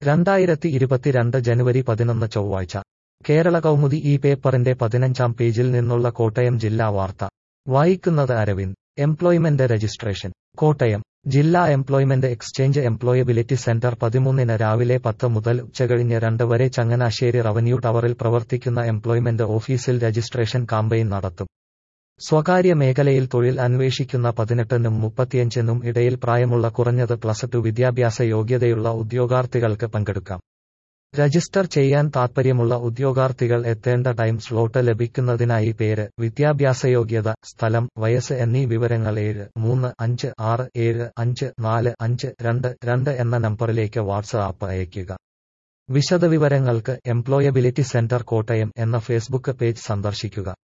രണ്ടായിരത്തി ഇരുപത്തിരണ്ട് ജനുവരി പതിനൊന്ന് ചൊവ്വാഴ്ച കേരള കൗമുദി ഈ പേപ്പറിന്റെ പതിനഞ്ചാം പേജിൽ നിന്നുള്ള കോട്ടയം ജില്ലാ വാർത്ത വായിക്കുന്നത് അരവിന്ദ് എംപ്ലോയ്മെന്റ് രജിസ്ട്രേഷൻ കോട്ടയം ജില്ലാ എംപ്ലോയ്മെന്റ് എക്സ്ചേഞ്ച് എംപ്ലോയബിലിറ്റി സെന്റർ പതിമൂന്നിന് രാവിലെ പത്ത് മുതൽ ഉച്ചകഴിഞ്ഞ് രണ്ട് വരെ ചങ്ങനാശ്ശേരി റവന്യൂ ടവറിൽ പ്രവർത്തിക്കുന്ന എംപ്ലോയ്മെന്റ് ഓഫീസിൽ രജിസ്ട്രേഷൻ കാമ്പയിൻ നടത്തും സ്വകാര്യ മേഖലയിൽ തൊഴിൽ അന്വേഷിക്കുന്ന പതിനെട്ടിനും മുപ്പത്തിയഞ്ചിനും ഇടയിൽ പ്രായമുള്ള കുറഞ്ഞത് പ്ലസ് ടു വിദ്യാഭ്യാസ യോഗ്യതയുള്ള ഉദ്യോഗാർത്ഥികൾക്ക് പങ്കെടുക്കാം രജിസ്റ്റർ ചെയ്യാൻ താൽപ്പര്യമുള്ള ഉദ്യോഗാർത്ഥികൾ എത്തേണ്ട ടൈം സ്ലോട്ട് ലഭിക്കുന്നതിനായി പേര് വിദ്യാഭ്യാസ യോഗ്യത സ്ഥലം വയസ്സ് എന്നീ വിവരങ്ങൾ ഏഴ് മൂന്ന് അഞ്ച് ആറ് ഏഴ് അഞ്ച് നാല് അഞ്ച് രണ്ട് രണ്ട് എന്ന നമ്പറിലേക്ക് വാട്സ്ആപ്പ് അയയ്ക്കുക വിശദവിവരങ്ങൾക്ക് എംപ്ലോയബിലിറ്റി സെന്റർ കോട്ടയം എന്ന ഫേസ്ബുക്ക് പേജ് സന്ദർശിക്കുക